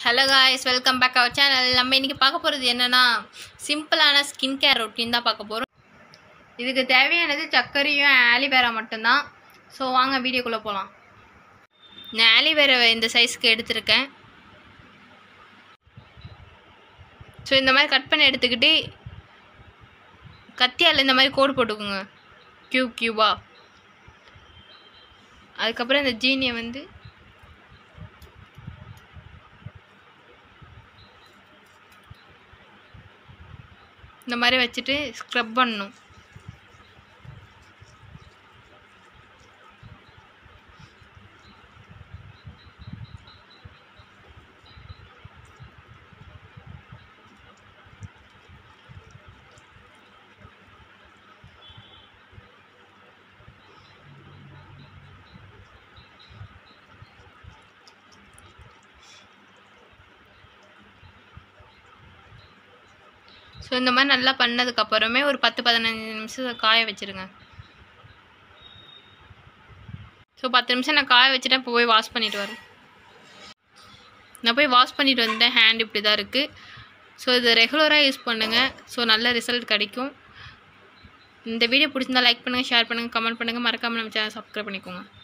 hello guys welcome back our channel நம்ம இன்றைக்கி பார்க்க போகிறது என்னென்னா சிம்பிளான ஸ்கின் கேர் ரொட்டீன் தான் பார்க்க போகிறோம் இதுக்கு தேவையானது சர்க்கரையும் ஆலிவேரா மட்டும்தான் ஸோ வாங்க வீடியோக்குள்ளே போகலாம் நான் ஆலிவேரா இந்த சைஸ்க்கு எடுத்திருக்கேன் ஸோ இந்த மாதிரி கட் பண்ணி எடுத்துக்கிட்டு கத்தியால் இந்த மாதிரி கோடு போட்டுக்கோங்க க்யூப் க்யூபாக அதுக்கப்புறம் இந்த ஜீனியை வந்து இந்த மாதிரி வச்சுட்டு ஸ்க்ரப் பண்ணணும் ஸோ இந்த மாதிரி நல்லா பண்ணதுக்கப்புறமே ஒரு பத்து பதினஞ்சு நிமிஷம் காய வச்சுருங்க ஸோ பத்து நிமிஷம் நான் காய வச்சுட்டேன் இப்போ போய் வாஷ் பண்ணிட்டு வரேன் நான் போய் வாஷ் பண்ணிட்டு வந்துட்டேன் ஹேண்ட் இப்படி தான் இருக்குது ஸோ இது ரெகுலராக யூஸ் பண்ணுங்கள் ஸோ நல்ல ரிசல்ட் கிடைக்கும் இந்த வீடியோ பிடிச்சிருந்தா லைக் பண்ணுங்கள் ஷேர் பண்ணுங்கள் கமெண்ட் பண்ணுங்கள் மறக்காமல் நம்ம சேனல் சப்ஸ்கிரைப் பண்ணிக்கோங்க